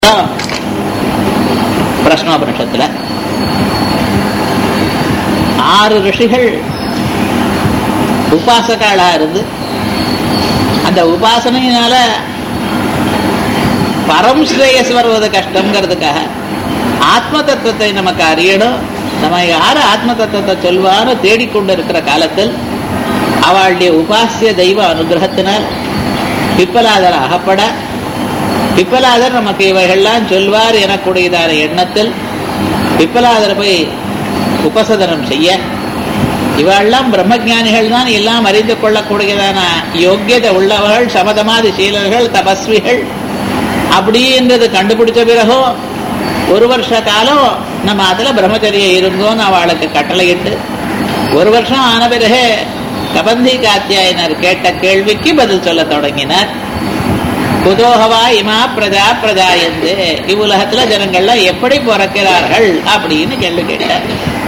பிரஷ்னோபனிஷத்துல ஆறு ரிஷிகள் உபாசகாளா இருந்து அந்த உபாசனையினால பரம் ஸ்ரேயஸ் வருவது கஷ்டங்கிறதுக்காக ஆத்ம தத்துவத்தை நமக்கு அறியணும் நம்ம யாரு ஆத்ம தத்துவத்தை சொல்வான்னு தேடிக்கொண்டிருக்கிற காலத்தில் அவளுடைய உபாசிய தெய்வ அனுகிரகத்தினால் பிப்பலாதர் அகப்பட பிப்பலாதர் நமக்கு இவைகள்லாம் சொல்வார் எனக்கூடியதான எண்ணத்தில் பிப்பலாதர் போய் உபசதனம் செய்ய இவெல்லாம் பிரம்மஜானிகள் தான் எல்லாம் அறிந்து கொள்ளக்கூடியதான யோக்கியதை உள்ளவர்கள் சமதமாதி சீலர்கள் தபஸ்விகள் அப்படின்றது கண்டுபிடிச்ச பிறகும் ஒரு வருஷ காலம் நம்ம அதுல பிரம்மச்சரியம் இருந்தோம்னு அவளுக்கு கட்டளையிட்டு ஒரு வருஷம் ஆன பிறகு கபந்தி காத்தியாயினர் கேட்ட கேள்விக்கு பதில் சொல்ல தொடங்கினார் குதோகவா இமா பிரஜா பிரஜாயந்து இவ்வுலகத்துல ஜனங்கள்லாம் எப்படி பிறக்கிறார்கள் அப்படின்னு கேள்வி கேட்டார்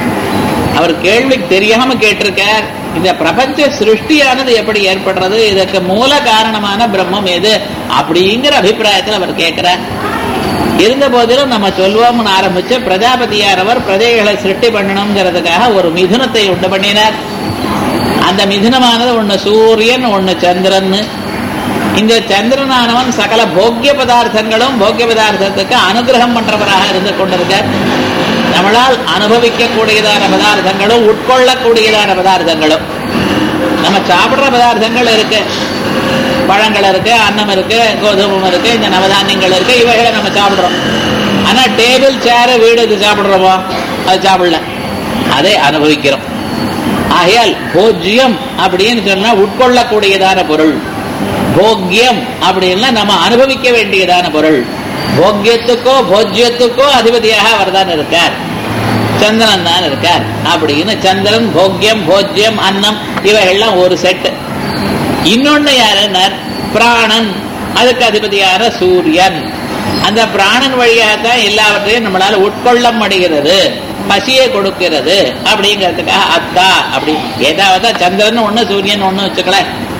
அவர் கேள்வி தெரியாம கேட்டிருக்கார் இந்த பிரபஞ்ச சிருஷ்டியானது எப்படி ஏற்படுறது இதற்கு மூல காரணமான பிரம்மம் எது அப்படிங்கிற அபிப்பிராயத்தில் அவர் கேட்கிறார் இருந்த போதிலும் நம்ம சொல்வோம்னு ஆரம்பிச்சு பிரஜாபதியாரவர் பிரஜைகளை சிருஷ்டி பண்ணணுங்கிறதுக்காக ஒரு மிதுனத்தை உண்டு பண்ணினார் அந்த மிதுனமானது ஒன்னு சூரியன் ஒன்னு சந்திரன் இந்த சந்திரனானவன் சகல போக்கிய பதார்த்தங்களும் போக்கிய பதார்த்தத்துக்கு அனுகிரகம் பண்றவராக இருந்து கொண்டிருக்கார் நம்மளால் அனுபவிக்கக்கூடியதான பதார்த்தங்களும் உட்கொள்ளக்கூடியதான பதார்த்தங்களும் நம்ம சாப்பிடுற பதார்த்தங்கள் இருக்கு பழங்கள் இருக்கு அன்னம் இருக்கு கோதுமம் இருக்கு இந்த நவதானியங்கள் இருக்கு இவைகளை நம்ம சாப்பிடுறோம் ஆனா டேபிள் சேர் வீடு இது சாப்பிடுறோமோ அது சாப்பிடல அதை அனுபவிக்கிறோம் ஆகையால் போஜ்யம் அப்படின்னு சொன்னா உட்கொள்ளக்கூடியதான பொருள் போக்கியம் அப்படின்னா நம்ம அனுபவிக்க வேண்டியதான பொருள் போக்கியத்துக்கோ போஜ்யத்துக்கோ அதிபதியாக அவர் தான் இருக்கார் சந்திரன் தான் இருக்கார் அப்படின்னு சந்திரன் போக்கியம் போஜ்யம் அன்னம் இவைகள்லாம் ஒரு செட் இன்னொன்னு யாருன்னார் பிராணன் அதுக்கு அதிபதியான சூரியன் அந்த பிராணன் வழியாகத்தான் எல்லாவற்றையும் நம்மளால உட்கொள்ள முடிகிறது பசியை கொடுக்கிறது அப்படிங்கிறதுக்காக அத்தா அப்படி ஏதாவது சந்திரன் ஒண்ணு சூரியன் ஒண்ணு வச்சுக்கல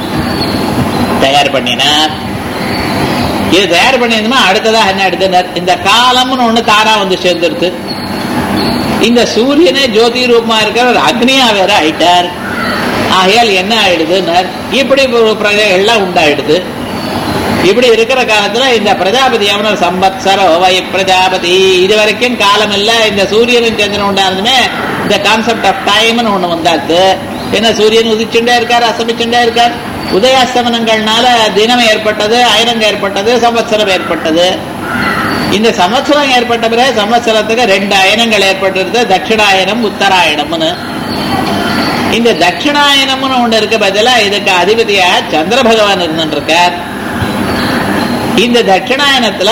தயார் பண்ணினார் இது தயார் பண்ணியிருந்தோம்னா அடுத்ததாக என்ன எடுத்தனர் இந்த காலம்னு ஒண்ணு தாரா வந்து சேர்ந்துருது இந்த சூரியனே ஜோதி ரூபமா இருக்கிற அக்னியா வேற ஆயிட்டார் ஆகையால் என்ன ஆயிடுதுன்னார் இப்படி ஒரு பிரஜைகள்லாம் உண்டாயிடுது இப்படி இருக்கிற காலத்துல இந்த பிரஜாபதி அவனர் சம்பத்சர வை பிரஜாபதி இது வரைக்கும் காலம் இல்ல இந்த சூரியனும் சந்திரன் உண்டானதுமே இந்த கான்செப்ட் ஆஃப் டைம்னு ஒண்ணு வந்தாச்சு ஏன்னா சூரியன் உதிச்சுட்டே இருக்கார் அசமிச்சுட்டே இருக்கார் உதயாஸ்தமனங்கள்னால தினம் ஏற்பட்டது அயனங்க ஏற்பட்டது சம்பத்சரம் ஏற்பட்டது இந்த சம்வத்சரம் ஏற்பட்ட பிறகு சம்வத்சரத்துக்கு ரெண்டு அயனங்கள் ஏற்பட்டிருது தட்சிணாயனம் உத்தராயணம்னு இந்த தட்சிணாயனம்னு ஒண்ணு இருக்க பதிலா இதுக்கு அதிபதியா சந்திர பகவான் இருந்துருக்கார் இந்த தட்சிணாயனத்துல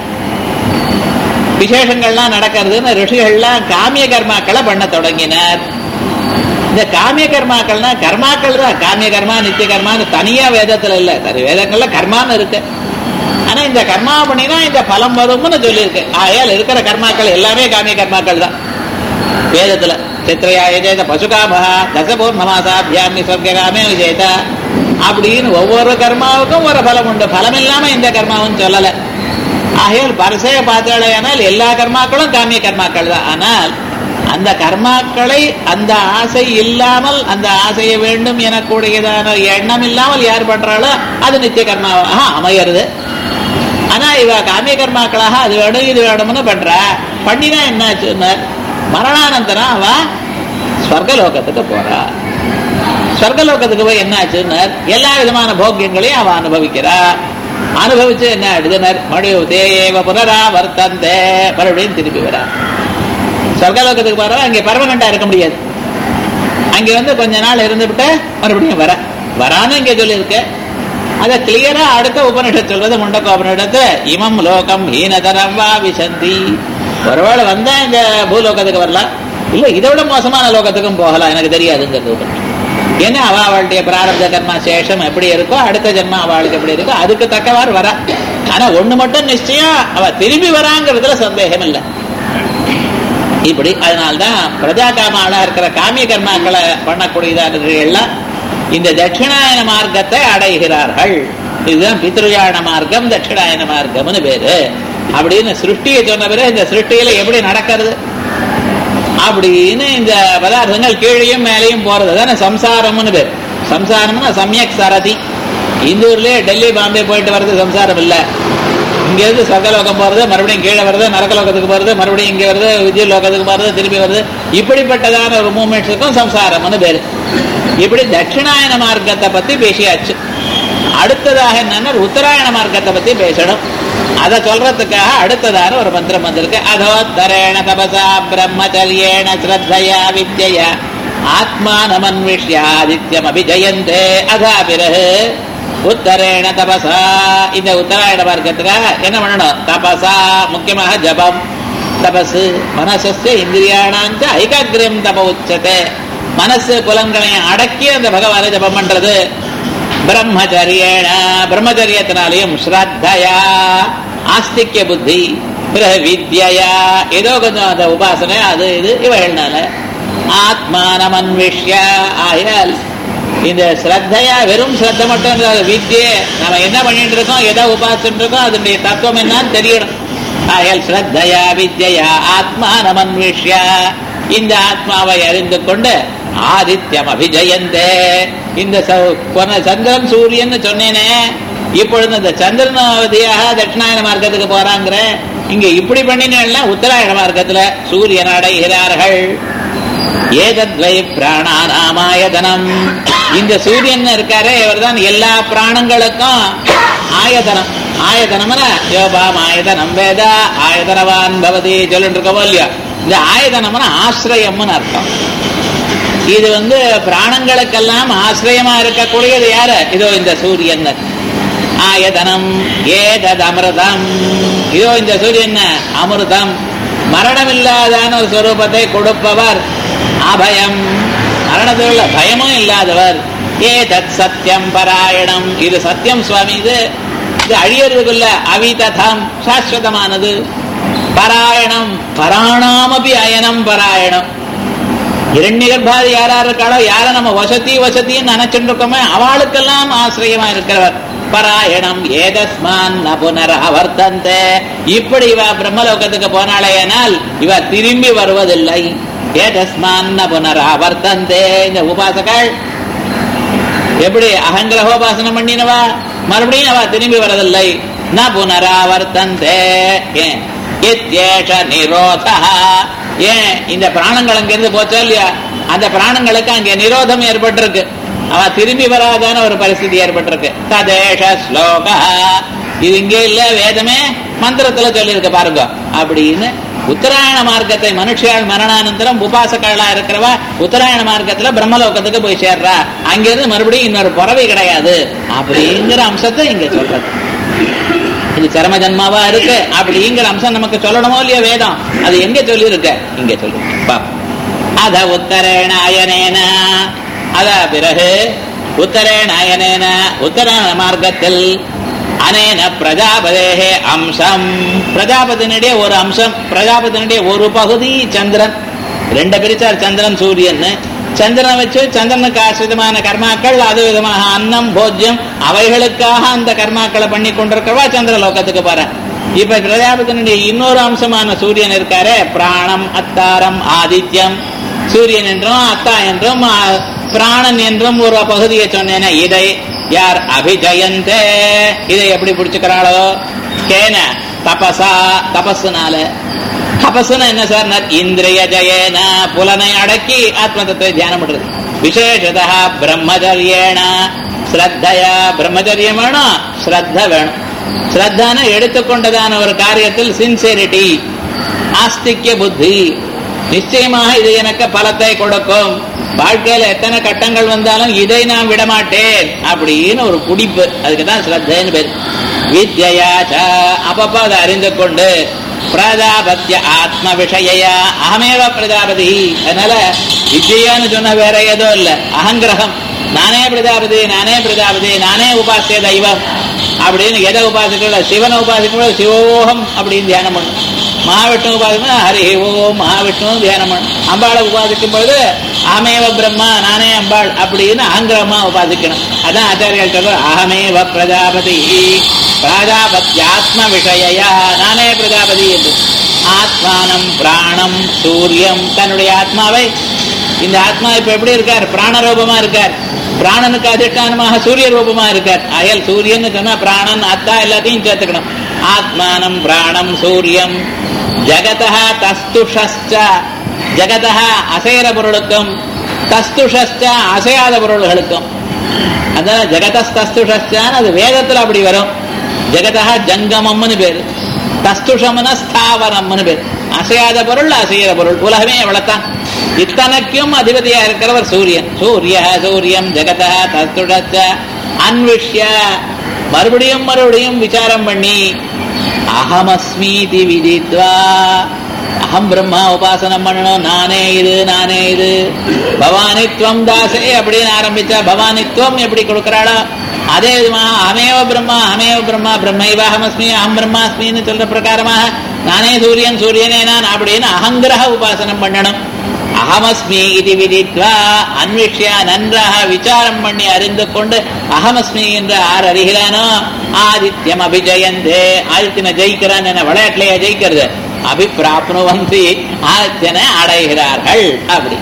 விசேஷங்கள்லாம் நடக்கிறதுன்னு ரிஷிகள்லாம் காமிய கர்மாக்களை பண்ண தொடங்கினார் இந்த காமிய கர்மாக்கள்னா கர்மாக்கள் தான் காமிய கர்மா நித்திய கர்மான்னு தனியா வேதத்துல இல்ல வேதங்கள்ல கர்மான்னு இருக்கு ஆனா இந்த கர்மா பண்ணினா இந்த பலம் வரும்னு சொல்லியிருக்கு ஆயால் இருக்கிற கர்மாக்கள் எல்லாமே காமிய கர்மாக்கள் தான் வேதத்துல சித்திரையா எஜேத பசுகாமா தசபூர்ணமாசாபியாமி சொர்க்காமே விஜேதா அப்படின்னு ஒவ்வொரு கர்மாவுக்கும் ஒரு பலம் உண்டு பலம் இல்லாம இந்த கர்மாவும் சொல்லல ஆகையால் பரசைய பார்த்தாலேயானால் எல்லா கர்மாக்களும் காமிய கர்மாக்கள் தான் ஆனால் அந்த கர்மாக்களை அந்த ஆசை இல்லாமல் அந்த ஆசைய வேண்டும் எனக்கூடியதான எண்ணம் இல்லாமல் யார் பண்றாளோ அது நித்திய கர்மாவாக அமையிறது ஆனா இவ காமிய கர்மாக்களாக அது வேணும் இது வேணும்னு பண்றா பண்ணினா என்னாச்சுன்னு மரணானந்தரம் அவ ஸ்வர்கலோகத்துக்கு போறா ஸ்வர்கலோகத்துக்கு போய் என்னாச்சுன்னு எல்லா விதமான போக்கியங்களையும் அவ அனுபவிக்கிறா அனுபவிச்சு என்ன ஆயிடுதுனர் மறுபடியும் தேவ புனரா வர்த்தந்தே மறுபடியும் திருப்பி வரா சொர்க்கலோகத்துக்கு போறவ அங்கே பர்மனண்டா இருக்க முடியாது அங்க வந்து கொஞ்ச நாள் இருந்துவிட்டு மறுபடியும் வர வரான்னு இங்க சொல்லியிருக்கு அதை கிளியரா அடுத்த உபனிஷத் சொல்றது முண்டக்க உபனிஷத்து இமம் லோகம் ஹீனதரம் வா விசந்தி ஒருவேளை வந்தா இந்த பூலோகத்துக்கு வரலாம் இல்ல இதை விட மோசமான லோகத்துக்கும் போகலாம் எனக்கு தெரியாதுங்கிறது உபனிஷத் ஏன்னா அவ அவளுடைய பிராரப்த கர்மா சேஷம் எப்படி இருக்கோ அடுத்த ஜென்மா அவளுக்கு எப்படி இருக்கோ அதுக்கு தக்கவாறு வர ஆனா ஒண்ணு மட்டும் நிச்சயம் அவ திரும்பி வராங்கிறதுல சந்தேகம் இல்லை இப்படி அதனால்தான் பிரஜா காமாலா இருக்கிற காமிய கர்மாக்களை பண்ணக்கூடியதானவர்கள் இந்த தட்சிணாயன மார்க்கத்தை அடைகிறார்கள் இதுதான் பித்ருஜான மார்க்கம் தட்சிணாயன மார்க்கம்னு பேரு அப்படின்னு சிருஷ்டியை சொன்ன பிறகு இந்த சிருஷ்டியில எப்படி நடக்கிறது அப்படின்னு இந்த பதார்த்தங்கள் கீழையும் மேலேயும் போறது தானே சம்சாரம்னு பேர் சம்சாரம்னா சமயக் சரதி இந்த ஊர்லயே டெல்லி பாம்பே போயிட்டு வர்றது சம்சாரம் இல்ல இங்க இருந்து சொர்க்கலோகம் போறது மறுபடியும் கீழே வருது நரகலோகத்துக்கு போறது மறுபடியும் இங்க வருது விஜய லோகத்துக்கு போறது திரும்பி வருது இப்படிப்பட்டதான ஒரு மூமெண்ட்ஸுக்கும் சம்சாரம்னு பேரு இப்படி தட்சிணாயன மார்க்கத்தை பத்தி பேசியாச்சு அடுத்ததாக என்னன்னா உத்தராயண மார்க்கத்தை பத்தி பேசணும் அதை சொல்றதுக்காக அடுத்ததான ஒரு மந்திரம் வந்திருக்கு அதோத்தரேண தபசா பிரம்மச்சரியேண ஸ்ரத்தையா வித்யா ஆத்மானமன்விஷ்யாதித்யம் அபிஜயந்தே அதா பிறகு உத்தரேண தபசா இந்த உத்தராயண மார்க்கத்துக்காக என்ன பண்ணணும் தபசா முக்கியமாக ஜபம் தபசு மனசஸ்ய இந்திரியானாஞ்ச ஐகாகிரம் தப உச்சத்தை மனசு புலன்களை அடக்கி அந்த பகவானை ஜபம் பண்றது பிரம்மச்சரியேன பிரம்மச்சரியத்தினாலையும் ஸ்ரத்தையா ஆஸ்திக்ய புத்தி பிறகு வித்யா ஏதோ கொஞ்சம் அந்த உபாசனை அது இது இவைகள்னால ஆத்மானம் அன்விஷ்ய ஆயால் இந்த ஸ்ரத்தையா வெறும் ஸ்ரத்த மட்டும் இல்ல, வித்யை நம்ம என்ன பண்ணிட்டு இருக்கோம் எதை உபாசிட்டு இருக்கோம் அதனுடைய தத்துவம் என்னன்னு தெரியணும் ஆயால் ஸ்ரத்தையா வித்யா ஆத்மானம் அன்விஷ்ய இந்த ஆத்மாவை அறிந்து கொண்டு ஆதித்யம் அபிஜயந்தே இந்த ச- போன சந்திரன் சூரியன் சொன்னேனே இப்பொழுது இந்த சந்திரனாவதியாக தட்சிணாயன மார்க்கத்துக்கு போறாங்கிற இங்க இப்படி பண்ணினேன்னா உத்தராயண மார்க்கத்துல சூரியன் அடைகிறார்கள் ஏதத்வை பிராணானாமாயதனம் இந்த சூரியன் இருக்காரே இவர்தான் எல்லா பிராணங்களுக்கும் ஆயதனம் ஆயதனம்னா யோபாம் ஆயதனம் வேதா ஆயதனவான் பவதி சொல்லிட்டு இருக்கோமோ இல்லையா இந்த ஆயதனம்னா ஆசிரியம்னு அர்த்தம் இது வந்து பிராணங்களுக்கெல்லாம் ஆசிரியமா இருக்கக்கூடியது யாரு இதோ இந்த சூரியன் ஆயதனம் ஏதத் அமிர்தம் இதோ இந்த சூரியன் அமிர்தம் மரணமில்லாதான ஒரு ஸ்வரூபத்தை கொடுப்பவர் அபயம் மரணத்தில் பயமும் இல்லாதவர் ஏதத் சத்தியம் பராயணம் இது சத்தியம் சுவாமி இது இது அழியறதுக்குள்ள அவிததம் சாஸ்வதமானது பராயணம் பராணாமபி அயனம் பராயணம் இரண்ய கர்ப்பாதி யாரா இருக்காளோ யார நம்ம வசதி வசதின்னு நினைச்சுட்டு இருக்கோமே அவளுக்கெல்லாம் ஆசிரியமா இருக்கிறவர் பராயணம் ஏதஸ்மான் ந புனரவர்த்தந்தே இப்படி இவ பிரம்மலோகத்துக்கு போனாலேயானால் இவ திரும்பி வருவதில்லை ஏதஸ்மான் ந புனரவர்த்தந்தே இந்த உபாசகள் எப்படி அகங்கிரகோபாசனம் பண்ணினவா மறுபடியும் அவ திரும்பி வரதில்லை ந புனராவர்த்தந்தே ஏன் இத்யேஷ நிரோதா ஏன் இந்த பிராணங்கள் அங்கிருந்து போச்சா இல்லையா அந்த பிராணங்களுக்கு அங்கே நிரோதம் ஏற்பட்டிருக்கு அவ திரும்பி வராதான ஒரு பரிஸ்திதி ஏற்பட்டிருக்கு ததேஷ ஸ்லோகா இது இங்கே இல்ல வேதமே மந்திரத்துல சொல்லியிருக்கு பாருங்க அப்படின்னு உத்தராயண மார்க்கத்தை மனுஷியால் மரணானந்தரம் உபாசகளா இருக்கிறவா உத்தராயண மார்க்கத்துல பிரம்மலோகத்துக்கு போய் சேர்றா அங்கிருந்து மறுபடியும் இன்னொரு பறவை கிடையாது அப்படிங்கிற அம்சத்தை இங்க சொல்றது இது சரம ஜன்மாவா இருக்கு அப்படிங்கிற அம்சம் நமக்கு சொல்லணுமோ இல்லையோ வேதம் அது எங்க சொல்லி இருக்க இங்க சொல்லு பாப்போம். அத உத்தரேண அயனேன அத பிறகு உத்தரேண அயனேன உத்தராயண மார்க்கத்தில் அனேன பிரஜாபதேகே அம்சம் பிரஜாபதியினுடைய ஒரு அம்சம் பிரஜாபதியினுடைய ஒரு பகுதி சந்திரன் ரெண்டு பிரிச்சார் சந்திரன் சூரியன் சந்திரனை வச்சு சந்திரனுக்கு ஆசிரிதமான கர்மாக்கள் அது விதமாக அன்னம் போஜ்யம் அவைகளுக்காக அந்த கர்மாக்களை பண்ணி கொண்டிருக்கிறவா சந்திர லோகத்துக்கு போறேன் இப்ப பிரஜாபதியினுடைய இன்னொரு அம்சமான சூரியன் இருக்காரே பிராணம் அத்தாரம் ஆதித்யம் சூரியன் என்றும் அத்தா என்றும் ஆ, பிராணன் என்றும் ஒரு பகுதியை சொன்னேனே இதை யார் அபிஜயந்தே இதை எப்படி பிடிச்சுக்கிறாளோ கேன தபசா தபஸுனால தபசுனா என்ன சார் நத் இந்திரிய ஜயேன புலனை அடக்கி ஆத்ம தத்துவ தியானம் பண்றது விசேஷதா பிரம்மச்சரியேன ஸ்ரத்தையா பிரம்மச்சரியம் வேணும் ஸ்ரத்த வேணும் ஸ்ரத்தான எடுத்துக்கொண்டதான ஒரு காரியத்தில் சின்சியரிட்டி ஆஸ்திக்ய புத்தி நிச்சயமாக இது எனக்கு பலத்தை கொடுக்கும் வாழ்க்கையில எத்தனை கட்டங்கள் வந்தாலும் இதை நான் விடமாட்டேன் அப்படின்னு ஒரு குடிப்பு அதுக்கு தான் ஸ்ரத்தைன்னு பேர் வித்யாச்ச அப்பப்ப அதை அறிந்து கொண்டு பிரஜாபத்திய ஆத்ம விஷயா அகமேவ பிரஜாபதி அதனால வித்யான்னு சொன்ன வேற ஏதோ இல்ல அகங்கிரகம் நானே பிரஜாபதி நானே பிரஜாபதி நானே உபாசிய தெய்வம் அப்படின்னு எதை உபாசிக்கல சிவனை உபாசிக்கும் சிவோகம் அப்படின்னு தியானம் பண்ணும் மகாவிஷ்ணு உபாசிக்கும் ஹரி ஓம் மகாவிஷ்ணு தியானம் பண்ணும் அம்பாளை உபாசிக்கும் பொழுது அகமேவ பிரம்மா நானே அம்பாள் அப்படின்னு அகங்கிரகமா உபாசிக்கணும் அதான் ஆச்சாரியால் சொல்ற அகமேவ பிரஜாபதி பிராஜாபத்யாத்ம விஷய நானே பிரஜாபதி என்று ஆத்மானம் பிராணம் சூரியம் தன்னுடைய ஆத்மாவை இந்த ஆத்மா இப்ப எப்படி இருக்கார் பிராணரூபமா இருக்கார் பிராணனுக்கு அதிஷ்டானமாக சூரிய ரூபமா இருக்கார் அயல் சூரியன் சொன்னா பிராணன் அத்தா எல்லாத்தையும் சேர்த்துக்கணும் ஆத்மானம் பிராணம் சூரியம் ஜகதா தஸ்துஷஸ்ச ஜகதா அசைற பொருளுக்கும் தஸ்துஷஸ்ச அசையாத பொருள்களுக்கும் அதான் ஜெகதஸ்தஸ்துஷான்னு அது வேதத்துல அப்படி வரும் ஜெகதா ஜங்கமம்னு பேரு தஸ்துஷம்னா ஸ்தாவரம்னு பேர் அசையாத பொருள் அசையிற பொருள் உலகமே எவ்வளவுதான் இத்தனைக்கும் அதிபதியா இருக்கிறவர் சூரியன் சூரிய சூரியம் ஜெகதா தஸ்துஷ அன்விஷ்ய மறுபடியும் மறுபடியும் விசாரம் பண்ணி அகமஸ்மீதி விதித்வா அகம் பிரம்மா உபாசனம் பண்ணணும் நானே இது நானே இது பவானித்வம் தாசே அப்படின்னு ஆரம்பிச்சா பவானித்வம் எப்படி கொடுக்கறாளோ அதே விதமா அமேவ பிரம்மா அமேவ பிரம்மா பிரம்மைவாகமஸ்மி அகம் பிரம்மாஸ்மின்னு சொல்ற பிரகாரமாக நானே சூரியன் சூரியனே நான் அப்படின்னு அகங்கிரக உபாசனம் பண்ணணும் அகமஸ்மி இது விதித்வா அன்விஷ்ய நன்றாக விசாரம் பண்ணி அறிந்து கொண்டு அகமஸ்மி என்று ஆர் அறிகிறானோ ஆதித்யம் அபிஜயந்தே ஆதித்யனை ஜெயிக்கிறான் என்ன விளையாட்டுலயே ஜெயிக்கிறது அபிப்பிராப்னுவந்தி ஆதித்யனை அடைகிறார்கள் அப்படி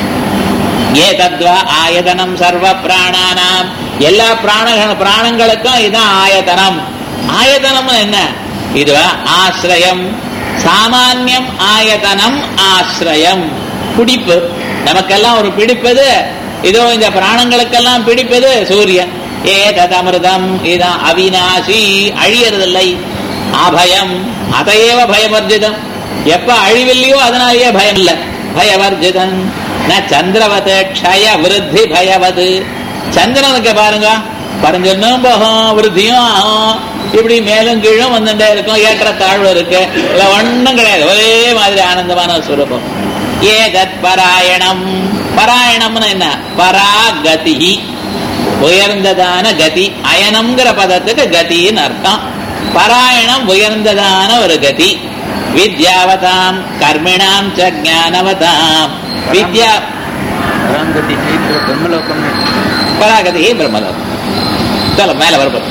ஏதத்வா ஆயதனம் சர்வ பிராணானாம் எல்லா பிராண பிராணங்களுக்கும் இதுதான் ஆயதனம் ஆயதனம் என்ன இதுவா ஆசிரயம் சாமான்யம் ஆயதனம் ஆசிரயம் பிடிப்பு நமக்கெல்லாம் ஒரு பிடிப்பது இதோ இந்த பிராணங்களுக்கெல்லாம் பிடிப்பது சூரியன் ஏதத் அமிர்தம் இதான் அவிநாசி அழியறதில்லை அபயம் அதையேவ பயவர்ஜிதம் எப்ப அழிவில்லையோ அதனாலேயே பயம் இல்லை பயவர்ஜிதன் ந சந்திரவத க்ஷய விருத்தி பயவது சந்திரனுக்கு பாருங்க பரஞ்சொன்னும் போகும் விருத்தியும் ஆகும் இப்படி மேலும் கீழும் வந்துட்டே இருக்கும் ஏற்ற தாழ்வு இருக்கு இல்ல ஒண்ணும் கிடையாது ஒரே மாதிரி ஆனந்தமான சுரூபம் ஏதத் பராயணம் பராயணம்னு என்ன பராகதி உயர்ந்ததான கதி அயனம்ங்கிற பதத்துக்கு கதின்னு அர்த்தம் பராயணம் உயர்ந்ததான ஒரு கதி வித்யாவதாம் கர்மிணாம் ச ஞானவதாம் வித்யா பராங்கதி பிரம்மலோகம் பராகதி பிரம்மலோகம் சொல்ல மேல வரப்போம்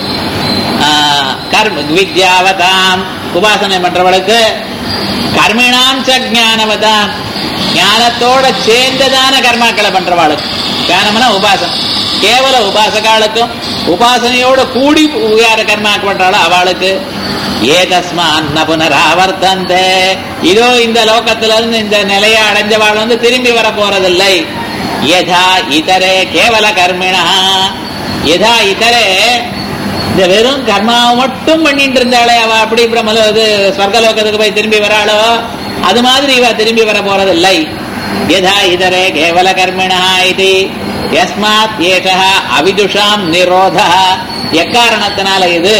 கர்ம வித்யாவதாம் உபாசனை பண்றவளுக்கு கர்மிணாம் ச ஞானவதாம் ஞானத்தோட சேர்ந்ததான கர்மாக்களை பண்றவாளுக்கு ஞானம்னா உபாசனம் கேவல உபாசகாளுக்கும் உபாசனையோட கூடி யார கர்மாக்கு பண்றாளோ அவளுக்கு ஏதஸ்மான் ந புனராவர்த்தந்தே இதோ இந்த லோகத்துல இருந்து இந்த நிலையை அடைஞ்சவாள் வந்து திரும்பி வர போறதில்லை யதா இதரே கேவல கர்மிணா யதா இதரே இந்த வெறும் கர்மாவை மட்டும் பண்ணிட்டு இருந்தாளே அவ அப்படி பிரம்மலோ இது ஸ்வர்கலோகத்துக்கு போய் திரும்பி வராளோ அது மாதிரி இவ திரும்பி வர போறதில்லை யதா இதரே கேவல கர்மிணா இது யஸ்மாத் ஏஷா அவிதுஷாம் நிரோத எக்காரணத்தினால இது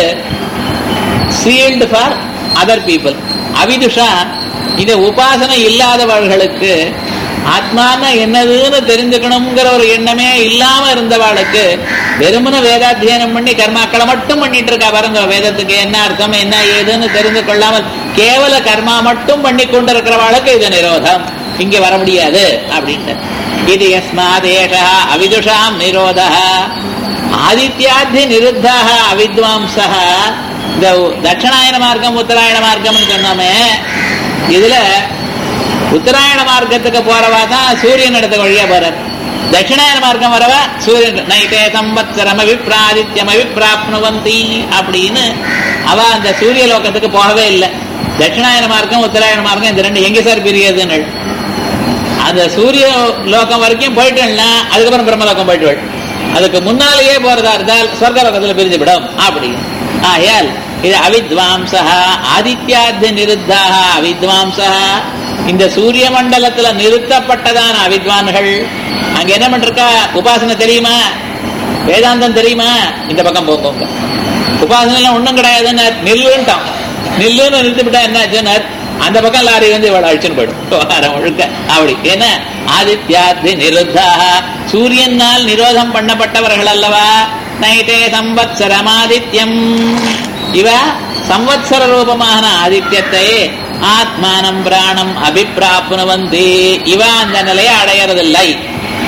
சீல்டு ஃபார் அதர் பீப்புள் அவிதுஷா இந்த உபாசனை இல்லாதவர்களுக்கு ஆத்மானா என்னதுன்னு தெரிஞ்சுக்கணுங்கிற ஒரு எண்ணமே இல்லாம இருந்தவாளுக்கு வெறுமன வேதாத்தியனம் பண்ணி கர்மாக்களை மட்டும் பண்ணிட்டு இருக்கா பாருங்க வேதத்துக்கு என்ன அர்த்தம் என்ன ஏதுன்னு தெரிந்து கொள்ளாமல் கேவல கர்மா மட்டும் பண்ணி கொண்டிருக்கிறவாளுக்கு இது நிரோதம் இங்க வர முடியாது அப்படின்ட்டு இது யஸ்மாத் ஏஷா அவிதுஷாம் நிரோத ஆதித்யாத்தி நிருத்தாக அவித்வாம்சா இந்த தட்சிணாயன மார்க்கம் உத்தராயண மார்க்கம்னு சொன்னோமே இதுல உத்தராயண மார்க்கத்துக்கு போறவா தான் சூரியன் இடத்துக்கு வழியா போறார் தட்சிணாயன மார்க்கம் வரவா சூரியன் நைட்டே சம்பத்சரம் அவிப்ராதித்யம் அவிப்ராப்னுவந்தி அப்படின்னு அவ அந்த சூரிய லோகத்துக்கு போகவே இல்லை தட்சிணாயன மார்க்கம் உத்தராயண மார்க்கம் இந்த ரெண்டு எங்க சார் பிரியதுன்னு அந்த சூரிய லோகம் வரைக்கும் போயிட்டேன்னா அதுக்கப்புறம் பிரம்மலோகம் போயிட்டு அதுக்கு முன்னாலேயே போறதா இருந்தால் சொர்க்க லோகத்துல பிரிஞ்சு விடும் அப்படி ஆயால் இது அவித்வாம்சா ஆதித்யாத்திய நிருத்தாக அவித்வாம்சா இந்த சூரிய மண்டலத்துல நிறுத்தப்பட்டதான அவித்வான்கள் அங்க என்ன பண்றா உபாசனை தெரியுமா வேதாந்தம் தெரியுமா இந்த பக்கம் போங்க உபாசனை எல்லாம் ஒண்ணும் கிடையாதுன்னு நில்லுன்ட்டான் நில்லுன்னு நிறுத்திவிட்டா என்ன ஆச்சுன்னு அந்த பக்கம் லாரி வந்து இவ்வளவு அழிச்சுன்னு போயிடும் விவகாரம் முழுக்க அப்படி ஏன்னா ஆதித்யாத்தி நிருத்தாக சூரியனால் நிரோதம் பண்ணப்பட்டவர்கள் அல்லவா நைட்டே சம்பத்சரமாதித்யம் இவ சம்வத்சர ரூபமான ஆதித்யத்தை ஆத்மானம் பிராணம் அபிப்பிராப்னுவந்தி இவ அந்த நிலையை அடையறதில்லை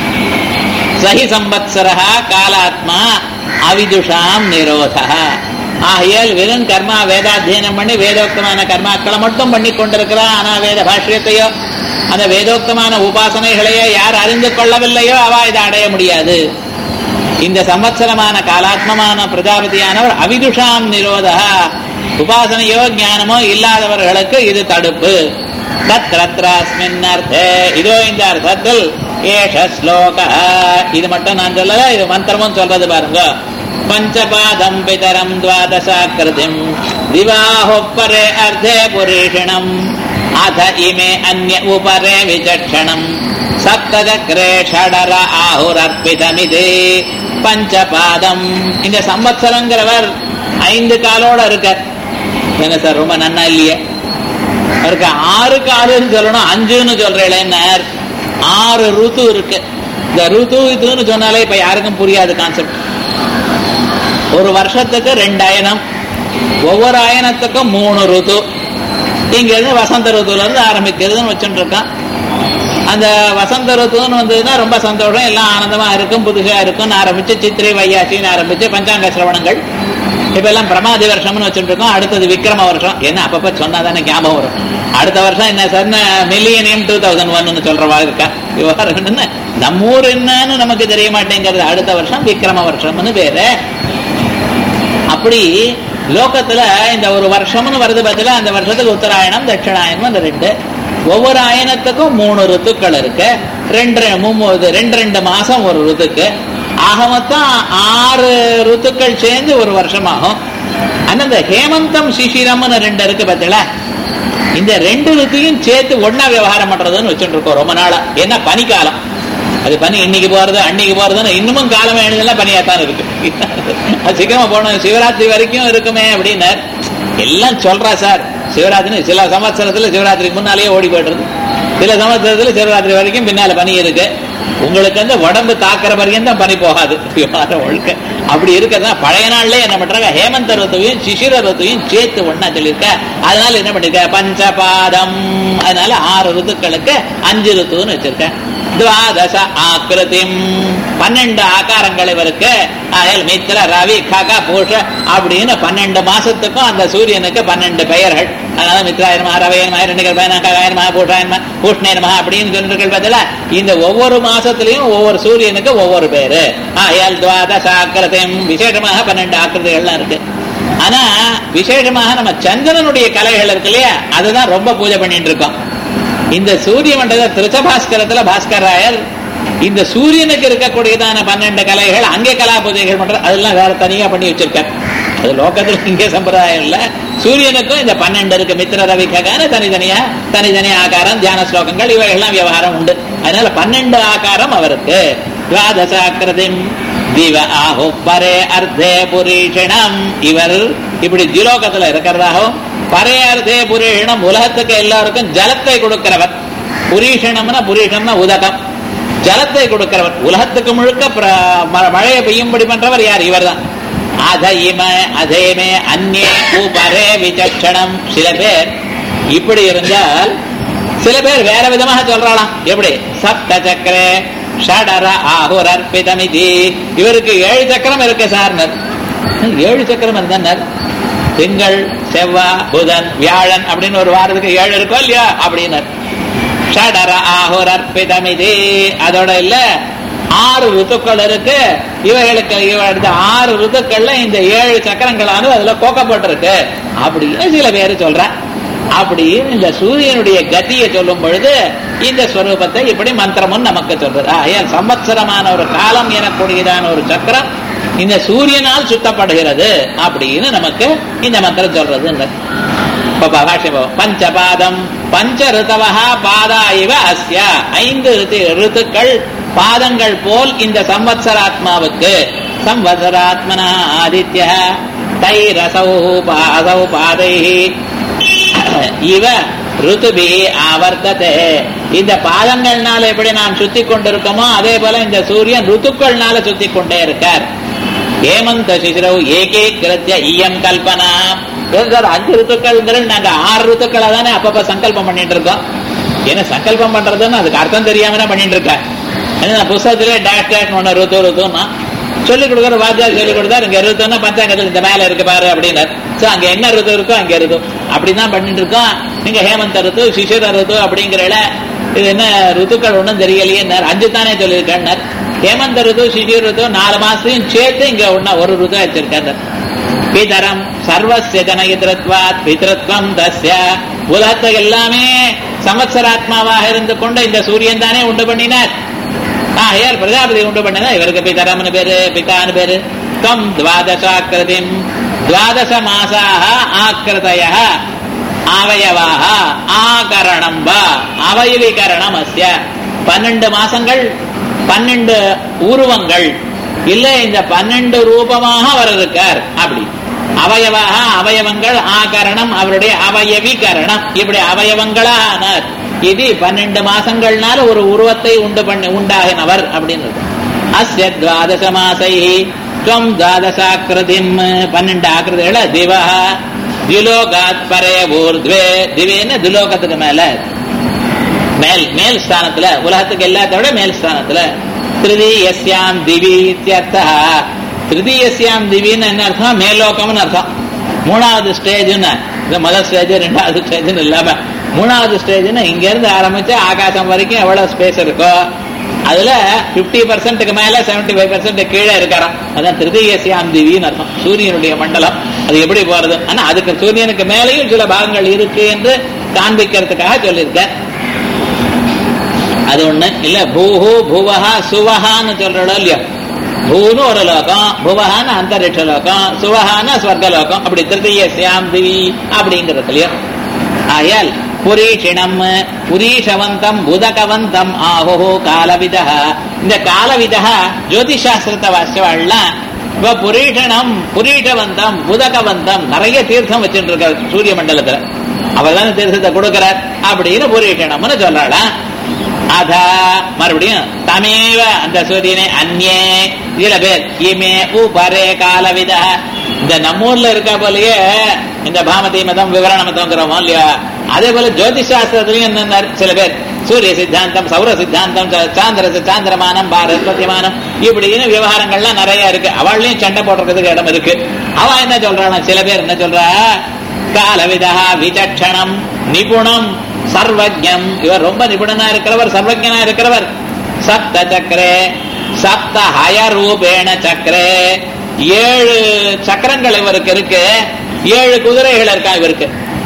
சஹி சம்பத்சரா காலாத்மா அவிதுஷாம் நிரோத ஆகையால் வெறும் கர்மா வேதாத்தியனம் பண்ணி வேதோக்தமான கர்மாக்களை மட்டும் பண்ணி கொண்டிருக்கிறான் ஆனா வேத பாஷ்யத்தையோ அந்த வேதோக்தமான உபாசனைகளையோ யார் அறிந்து கொள்ளவில்லையோ அவ இதை அடைய முடியாது இந்த சம்வத்சரமான காலாத்மமான பிரஜாபதியானவர் அவிதுஷாம் நிரோதா உபாசனையோ ஞானமோ இல்லாதவர்களுக்கு இது தடுப்பு தத்ரத்ராஸ்மின் அர்த்தே இதோ இந்த அர்த்தத்தில் ஏஷ ஸ்லோக இது மட்டும் நான் சொல்லல இது மந்திரமும் சொல்றது பாருங்க பஞ்சபாதம் பிதரம் துவாதசாக்கிருதிம் திவாஹோப்பரே அர்த்தே புரீஷிணம் அத இமே அந்ய உபரே விசக்ஷணம் சப்ததக்ரே ஷடர ஆಹುರರ್ಪಿತமிதே பஞ்சபாதம் இந்த சம்பத்சரங்கிறவர் ஐந்து காலோட இருக்கார் என்ன சார் ரொம்ப நன்னா இல்லையே அவருக்கு ஆறு காலுன்னு சொல்லணும் அஞ்சுன்னு சொல்றேன் ஆறு ருத்து இருக்கு இந்த ருத்து இதுன்னு சொன்னாலே இப்ப யாருக்கும் புரியாது கான்செப்ட் ஒரு வருஷத்துக்கு ரெண்டு அயனம் ஒவ்வொரு அயனத்துக்கும் மூணு ருத்து இங்க இருந்து வசந்த ருத்துல இருந்து ஆரம்பிக்கிறதுன்னு வச்சுட்டு இருக்கான் அந்த வசந்த ருத்துன்னு வந்ததுன்னா ரொம்ப சந்தோஷம் எல்லாம் ஆனந்தமா இருக்கும் புதுசா இருக்கும்னு ஆரம்பிச்சு சித்திரை வையாசின்னு ஆரம்பிச்சு பஞ்சாங்க சிரவணங்கள் இப்ப எல்லாம் பிரமாதி வருஷம்னு வச்சுட்டு இருக்கோம் அடுத்தது விக்ரம வருஷம் என்ன அப்பப்ப சொன்னா தானே ஞாபகம் வரும் அடுத்த வருஷம் என்ன சார் மில்லியனியம் டூ தௌசண்ட் ஒன்னு சொல்ற மாதிரி இருக்கா விவகாரம் என்ன நம்ம ஊர் என்னன்னு நமக்கு தெரிய மாட்டேங்கிறது அடுத்த வருஷம் விக்ரம வருஷம்னு பேரு அப்படி லோகத்துல இந்த ஒரு வருஷம்னு வருது பதில அந்த வருஷத்துக்கு உத்தராயணம் தட்சிணாயனம் அந்த ரெண்டு ஒவ்வொரு ஆயனத்துக்கும் மூணு ருத்துக்கள் இருக்கு ரெண்டு மூணு ரெண்டு ரெண்டு மாசம் ஒரு ருத்துக்கு ஆக மொத்தம் ஆறு ருத்துக்கள் சேர்ந்து ஒரு வருஷம் ஆகும் ஆனா இந்த ஹேமந்தம் சிசிரம்னு ரெண்டு இருக்கு பார்த்தீங்களா இந்த ரெண்டு ருத்தையும் சேர்த்து ஒன்னா விவகாரம் பண்றதுன்னு வச்சுட்டு இருக்கோம் ரொம்ப நாளா என்ன பனிக்காலம் அது பனி இன்னைக்கு போறது அன்னைக்கு போறதுன்னு இன்னமும் காலம் எழுதெல்லாம் பனியாத்தான் இருக்கு அது சீக்கிரமா போகணும் சிவராத்திரி வரைக்கும் இருக்குமே அப்படின்னு எல்லாம் சொல்றா சார் சிவராத்திரி சில சம்வத்சரத்துல சிவராத்திரிக்கு முன்னாலேயே ஓடி போயிடுறது சில சம்வத்சரத்துல சிவராத்திரி வரைக்கும் பின்னால பனி இருக்கு உங்களுக்கு வந்து உடம்பு தாக்குற வரைக்கும் தான் பனி போகாது விவகாரம் ஒழுக்க அப்படி இருக்கிறதா பழைய நாள்ல என்ன பண்றாங்க ஹேமந்த ருத்துவையும் சிசிர ருத்துவையும் சேர்த்து ஒன்னா சொல்லியிருக்க அதனால என்ன பண்ணிருக்க பஞ்சபாதம் அதனால ஆறு ருத்துக்களுக்கு அஞ்சு ருத்துன்னு வச்சிருக்கேன் துவாதச ஆக்கிருதிம் பன்னெண்டு ஆகாரங்கள் இவருக்கு அயல் மித்திர ரவி கக பூஷ அப்படின்னு பன்னெண்டு மாசத்துக்கும் அந்த சூரியனுக்கு பன்னெண்டு பெயர்கள் அதனால மித்ராயனமா ரவையனமா இரண்டுகள் பயனா ககாயனமா பூஷாயனமா பூஷ்ணயனமா அப்படின்னு சொல்லிருக்கள் பதில இந்த ஒவ்வொரு மாசத்திலையும் ஒவ்வொரு சூரியனுக்கு ஒவ்வொரு பேரு அயல் துவாதச ஆக்கிருதிம் விசேஷமாக பன்னெண்டு ஆக்கிருதிகள்லாம் இருக்கு ஆனா விசேஷமாக நம்ம சந்திரனுடைய கலைகள் இருக்கு இல்லையா அதுதான் ரொம்ப பூஜை பண்ணிட்டு இருக்கோம் இந்த சூரிய மண்டல திருச்சபாஸ்கரத்துல பாஸ்கராயர் இந்த சூரியனுக்கு இருக்கக்கூடியதான பன்னெண்டு கலைகள் அங்கே கலா பூஜைகள் பண்றது அதெல்லாம் வேற தனியா பண்ணி வச்சிருக்கார் அது லோகத்துல இங்கே சம்பிரதாயம் இல்ல சூரியனுக்கும் இந்த பன்னெண்டு இருக்கு மித்திர ரவிக்கான தனித்தனியா தனித்தனி ஆகாரம் தியான ஸ்லோகங்கள் இவைகள்லாம் விவகாரம் உண்டு அதனால பன்னெண்டு ஆகாரம் அவருக்கு துவாதசாக்கிரதிம் திவ ஆஹோ பரே அர்த்தே புரீஷணம் இவர் இப்படி திலோகத்துல இருக்கிறதாகவும் பரே அர்த்தே புரீஷணம் உலகத்துக்கு எல்லாருக்கும் ஜலத்தை கொடுக்கிறவர் புரீஷணம்னா புரீஷம்னா உதகம் ஜலத்தை கொடுக்கிறவர் உலகத்துக்கு முழுக்க பிர- ம- மழையை பெய்யும்படி பண்றவர் யார் இவர்தான் அத இம அதேமே அந்நே உபரே விசக்ஷணம் சில பேர் இப்படி இருந்தால் சில பேர் வேற விதமாக சொல்றாளாம் எப்படி சப்த சக்கரே ஷடர ஆகுர் அர்ப்பிதமிதி இவருக்கு ஏழு சக்கரம் இருக்கு சார்னர் ஏழு சக்கரம் இருந்தார் திங்கள் செவ்வாய் புதன் வியாழன் அப்படின்னு ஒரு வாரத்துக்கு ஏழு இருக்கோ இல்லையா அப்படின்னார் ஷடர ஆகுர் அர்ப்பிதமிதி அதோட இல்ல ஆறு ருத்துக்கள் இருக்கு இவைகளுக்கு இவர்களுக்கு ஆறு ருத்துக்கள்ல இந்த ஏழு சக்கரங்களானது அதுல கோக்கப்பட்டிருக்கு அப்படின்னு சில பேர் சொல்ற அப்படின்னு இந்த சூரியனுடைய கதியை சொல்லும் பொழுது இந்த ஸ்வரூபத்தை இப்படி மந்திரமும் நமக்கு சொல்றது ஆகையால் சம்பத்சரமான ஒரு காலம் எனக்கூடியதான ஒரு சக்கரம் இந்த சூரியனால் சுத்தப்படுகிறது அப்படின்னு நமக்கு இந்த மந்திரம் சொல்றது இப்ப பாஷ்யம் பாவம். பஞ்சபாதம் பஞ்ச ரிதவா பாதா இவ அஸ்ய ஐந்து ரித்து ரித்துக்கள் பாதங்கள் போல் இந்த சம்வத்சராத்மாவுக்கு சம்வத்சராத்மனா ஆதித்ய தைரசௌ பாதௌ பாதை இவ ருத்துபி ஆவர்த்ததே இந்த பாதங்கள்னால எப்படி நாம் சுத்தி கொண்டிருக்கோமோ அதே போல இந்த சூரியன் ருத்துக்கள்னால சுத்தி கொண்டே இருக்கார் ஹேமந்த சிசிரவு ஏகே கிருத்திய இயம் கல்பனா ஏன் சார் அஞ்சு ருத்துக்கள்ங்கிறது நாங்க ஆறு ருத்துக்களை தானே அப்பப்ப சங்கல்பம் பண்ணிட்டு இருக்கோம் ஏன்னா சங்கல்பம் பண்றதுன்னு அதுக்கு அர்த்தம் தெரியாம தான் பண்ணிட்டு இருக்கேன் ஏன்னா புஸ்தகத்திலே டேஷ் டேஷ் ஒண்ணு ருத்து ருத்துன்னா சொல்லிக் கொடுக்குற வாத்தியார் சொல்லிக் கொடுத்தாரு இங்க ருத்துன்னா பஞ்சாங்கத்தில் இந்த மேல இருக்கு பாரு அப்படின்னாரு சோ அங்க என்ன ருத்து இருக்கோ அங்க இருக்கும் அப்படிதான் பண்ணிட்டு இருக்கோம் நீங்க ஹேமந்த ருத்து சிசிர ருத்து அப்படிங்கிற இது என்ன ருத்துக்கள் ஒண்ணும் தெரியலையே அஞ்சு தானே சொல்லியிருக்கேன் ஹேமந்த ருத்து சிசிர ருத்து நாலு மாசத்தையும் சேர்த்து இங்க ஒன்னா ஒரு ருத்து வச்சிருக்காரு பிதரம் சர்வசிய ஜனயித்ரத்வாத் பித்ருத்வம் தஸ்ய உலகத்தை எல்லாமே சமத்சராத்மாவாக இருந்து கொண்டு இந்த சூரியன் தானே உண்டு பண்ணினார் ஆகையால் பிரஜாபதி உண்டு பண்ணதா இவருக்கு பிதரம்னு பேரு பிதான்னு பேரு தம் துவாதசாக்கிருதிம் துவாதச மாசாக ஆக்கிருதய அவயவாக ஆகரணம் வா அவயவீகரணம் அஸ்ய பன்னெண்டு மாசங்கள் பன்னெண்டு உருவங்கள் இல்ல இந்த பன்னெண்டு ரூபமாக அவர் இருக்கார் அப்படி அவயவாக அவயவங்கள் ஆகரணம் அவருடைய அவயவீகரணம் இப்படி அவயவங்களானார் இது பன்னெண்டு மாசங்கள்னால ஒரு உருவத்தை உண்டு பண்ணி உண்டாகினவர் அப்படின்னு அஸ்ய துவாதச மாசை துவம் துவாதசாக்கிருதிம் பன்னெண்டு ஆக்கிருதிகள திவா திலோகாத் பரே ஊர்த்வே திவேன்னு திலோகத்துக்கு மேல மேல் மேல் ஸ்தானத்துல உலகத்துக்கு எல்லாத்தோட மேல் ஸ்தானத்துல திருதீயஸ்யாம் திவி இத்தியர்த்தா திருதீயஸ்யாம் திவின்னு என்ன அர்த்தம் மேலோகம்னு அர்த்தம் மூணாவது ஸ்டேஜ்னு இந்த முதல் ஸ்டேஜ் ரெண்டாவது ஸ்டேஜ்னு இல்லாம மூணாவது ஸ்டேஜ்னு இங்க இருந்து ஆரம்பிச்சு ஆகாசம் வரைக்கும் எவ்வளவு ஸ்பேஸ் இருக்கோ அதுல பிப்டி பர்சன்ட்டுக்கு மேல செவன்டி ஃபைவ் பர்சன்ட் கீழே இருக்காராம் அதான் திருதீயசியாம் திவின்னு அர்த்தம் சூரியனுடைய மண்டலம் அது எப்படி போறது ஆனா அதுக்கு சூரியனுக்கு மேலேயும் சில பாகங்கள் இருக்கு என்று காண்பிக்கிறதுக்காக சொல்லியிருக்கேன் அது ஒண்ணு இல்ல பூஹு புவஹா சுவஹான்னு சொல்றோம் இல்லையோ பூன்னு ஒரு லோகம் புவஹான்னு அந்தரிக்ஷ லோகம் சுவஹான்னு ஸ்வர்க லோகம் அப்படி திருத்தீய சியாம் திவி அப்படிங்கிறது இல்லையோ ஆயால் புரீஷிணம் புரீஷவந்தம் புதகவந்தம் ஆஹோ காலவிதா இந்த காலவிதா ஜோதிஷாஸ்திரத்தை வாசிச்சவாள்லாம் இப்ப புரீஷணம் புரீஷவந்தம் புதகவந்தம் நிறைய தீர்த்தம் வச்சுட்டு இருக்காரு சூரிய மண்டலத்துல அவர் தானே தீர்த்தத்தை கொடுக்கிறார் அப்படின்னு புரீஷணம்னு சொல்றாளாம் அதா மறுபடியும் தமேவ அந்த சூரியனை அந்நே இதுல பேர் இமே உபரே காலவித இந்த நம்ம ஊர்ல இருக்க போலயே இந்த பாமதி மதம் விவரண மதம்ங்கிறோமோ இல்லையா அதே போல ஜோதிஷாஸ்திரத்திலையும் என்ன சில பேர் சூரிய சித்தாந்தம் சௌர சித்தாந்தம் சாந்திர சாந்திரமானம் பாரஸ்பத்தியமானம் இப்படின்னு விவகாரங்கள்லாம் நிறைய இருக்கு அவள்லையும் சண்டை போடுறதுக்கு இடம் இருக்கு அவ என்ன சொல்றாள் சில பேர் என்ன சொல்றா காலவிதா விசக்ஷணம் நிபுணம் சர்வஜம் இவர் ரொம்ப நிபுணனா இருக்கிறவர் சர்வஜனா இருக்கிறவர் சப்த சக்கரே சப்த ஹயரூபேண சக்கரே ஏழு சக்கரங்கள் இவருக்கு இருக்கு ஏழு குதிரைகள் இருக்கா இவருக்கு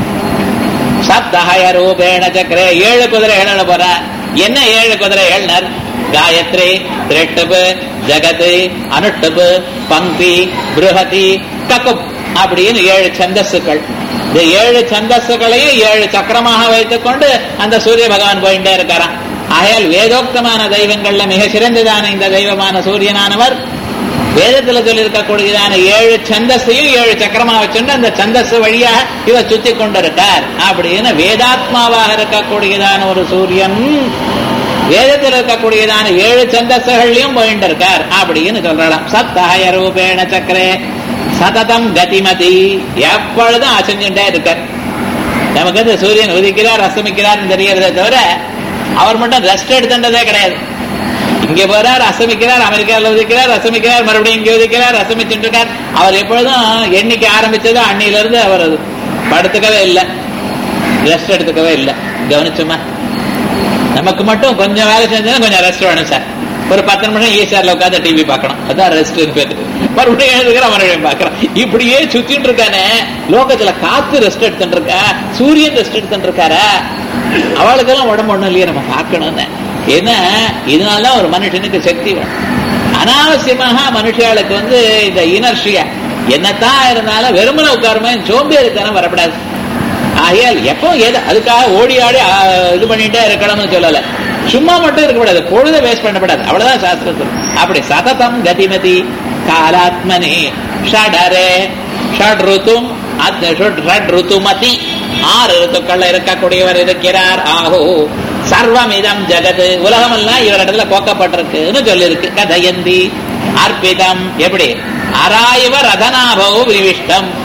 சப்த ஹயரூபேண சக்கரே ஏழு குதிரைகள் போற என்ன ஏழு குதிரைகள் காயத்ரி திரட்டுபு ஜகத்து அனுட்டுபு பங்கி பிருஹதி ககுப் அப்படின்னு ஏழு சந்தஸ்துக்கள் இந்த ஏழு சந்தஸ்துகளையும் ஏழு சக்கரமாக வைத்துக் கொண்டு அந்த சூரிய பகவான் போயிட்டே இருக்காராம் ஆகையால் வேதோக்தமான தெய்வங்கள்ல மிக சிறந்ததான இந்த தெய்வமான சூரியனானவர் வேதத்துல சொல்லியிருக்கக்கூடியதான ஏழு சந்தஸையும் ஏழு சக்கரமா வச்சுட்டு அந்த சந்தஸ் வழியாக இவர் சுத்தி கொண்டிருக்கார் அப்படின்னு வேதாத்மாவாக இருக்கக்கூடியதான ஒரு சூரியன் வேதத்தில் இருக்கக்கூடியதான ஏழு சந்தஸ்கள்லயும் போயிட்டு இருக்கார் அப்படின்னு சொல்றாளாம் சத்தாய ரூபேண சக்கரே சததம் கதிமதி எப்பொழுதும் அசைஞ்சுட்டே இருக்கார் நமக்கு வந்து சூரியன் உதிக்கிறார் அஸ்தமிக்கிறார் தெரியறதே தவிர அவர் மட்டும் ரெஸ்ட் எடுத்துட்டதே கிடையாது இங்க போறார் அசமிக்கிறார் அமெரிக்காவில் உதிக்கிறார் அசமிக்கிறார் மறுபடியும் இங்க உதிக்கிறார் அசமிச்சுட்டு இருக்கார் அவர் எப்பொழுதும் எண்ணிக்கை ஆரம்பிச்சதோ அன்னில இருந்து அவர் படுத்துக்கவே இல்லை ரெஸ்ட் எடுத்துக்கவே இல்லை கவனிச்சுமா நமக்கு மட்டும் கொஞ்சம் வேலை செஞ்சா கொஞ்சம் ரெஸ்ட் வேணும் சார் ஒரு பத்து நிமிஷம் ஈஸியார்ல உட்காந்து டிவி பார்க்கணும் அதான் ரெஸ்ட் பேரு மறுபடியும் எழுதுகிறான் மறுபடியும் பார்க்கறான் இப்படியே சுத்திட்டு இருக்கானே லோகத்துல காத்து ரெஸ்ட் எடுத்துட்டு இருக்கா சூரியன் ரெஸ்ட் எடுத்துட்டு இருக்காரா அவளுக்கெல்லாம் உடம்பு ஒண்ணும் இல்லையே நம்ம பார்க்கணும்னு ஏன்னா இதனாலதான் ஒரு மனுஷனுக்கு சக்தி வேணும் அனாவசியமாக மனுஷாளுக்கு வந்து இந்த இனர்ஷியா என்னத்தான் இருந்தாலும் வெறுமனை உட்காருமே சோம்பேறித்தனம் வரப்படாது ஆகையால் எப்போ எது அதுக்காக ஓடி ஆடி ஆ, இது பண்ணிட்டே இருக்கணும்னு சொல்லல சும்மா மட்டும் இருக்கக்கூடாது பொழுத வேஸ்ட் பண்ணக்கூடாது அவ்வளவுதான் சாஸ்திரத்தில் அப்படி சததம் கதிமதி காலாத்மனி ஷடரே ஷட் ருத்தும் அத் ஷட் ஷட் ருத்துமதி ஆறு ருத்துக்கள் இருக்கக்கூடியவர் இருக்கிறார் ஆஹோ சர்வமிதம் ஜெகத் உலகமெல்லாம் இவரிடத்துல கோக்கப்பட்டிருக்குன்னு சொல்லியிருக்கு கதயந்தி அர்ப்பிதம் எப்படி அராயவ ரதனாபவ விவிஷ்டம்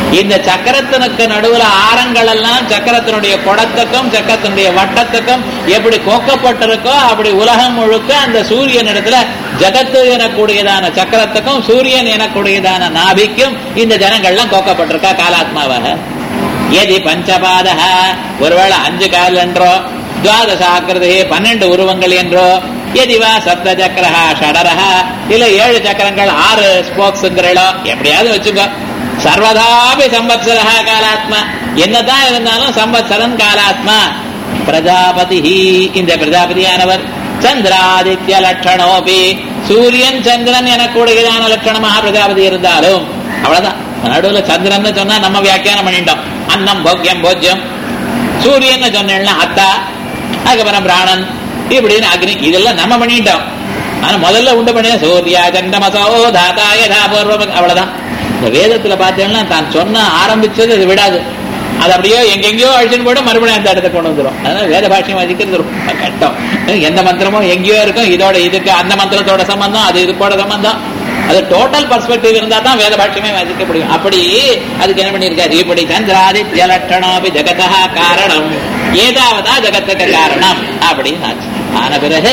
இந்த சக்கரத்தினுக்கு நடுவுல ஆரங்கள் எல்லாம் சக்கரத்தினுடைய குடத்துக்கும் சக்கரத்தினுடைய வட்டத்துக்கும் எப்படி கோக்கப்பட்டிருக்கோ அப்படி உலகம் முழுக்க அந்த சூரியன் இடத்துல ஜகத்து எனக்கூடியதான சக்கரத்துக்கும் சூரியன் எனக்கூடியதான நாபிக்கும் இந்த ஜனங்கள்லாம் கோக்கப்பட்டிருக்கா காலாத்மாவாக எதி பஞ்சபாத ஒருவேளை அஞ்சு கால் என்றோ துவாதச ஆக்கிருதி பன்னெண்டு உருவங்கள் என்றோ எதிவா சப்த சக்கரஹா ஷடரஹா இல்ல ஏழு சக்கரங்கள் ஆறு ஸ்போக்ஸுங்கிறோ எப்படியாவது வச்சுக்கோ சர்வதாபி சம்பத்சரஹா காலாத்மா என்னதான் இருந்தாலும் சம்பத்சரன் காலாத்மா பிரஜாபதி இந்த பிரஜாபதியானவர் சந்திராதித்ய லட்சணோபி சூரியன் சந்திரன் எனக்கூடியதான லட்சணமாக பிரஜாபதி இருந்தாலும் அவ்வளவுதான் நடுவுல சந்திரன் சொன்னா நம்ம வியாக்கியானம் பண்ணிட்டோம் அன்னம் போக்கியம் போஜ்யம் சூரியன் சொன்னா அத்தா அதுக்கப்புறம் பிராணன் இப்படின்னு அக்னி இதெல்லாம் நம்ம பண்ணிட்டோம் ஆனா முதல்ல உண்டு பண்ணிய சூர்யா சண்டமசோ தாத்தா யதா பூர்வம் அவ்வளவுதான் இந்த வேதத்துல பார்த்தீங்கன்னா தான் சொன்ன ஆரம்பிச்சது இது விடாது அது அப்படியே எங்கெங்கயோ அழிச்சுன்னு போய்ட்டு மறுபடியும் அந்த இடத்துக்கு கொண்டு வந்துடும் அதனால வேத பாஷ்யம் வதிக்கிறது ரொம்ப கஷ்டம் எந்த மந்திரமும் எங்கேயோ இருக்கும் இதோட இதுக்கு அந்த மந்திரத்தோட சம்பந்தம் அது இதுக்கோட சம்பந்தம் அது டோட்டல் பர்ஸ்பெக்டிவ் இருந்தா தான் வேத பாஷ்யமே வாசிக்க முடியும் அப்படி அதுக்கு என்ன பண்ணிருக்காரு இப்படி சந்திராதித்ய லட்சணாபி ஜெகதா காரணம் ஏதாவதா ஜெகத்துக்கு காரணம் அப்படின்னு ஆச்சு ஆன பிறகு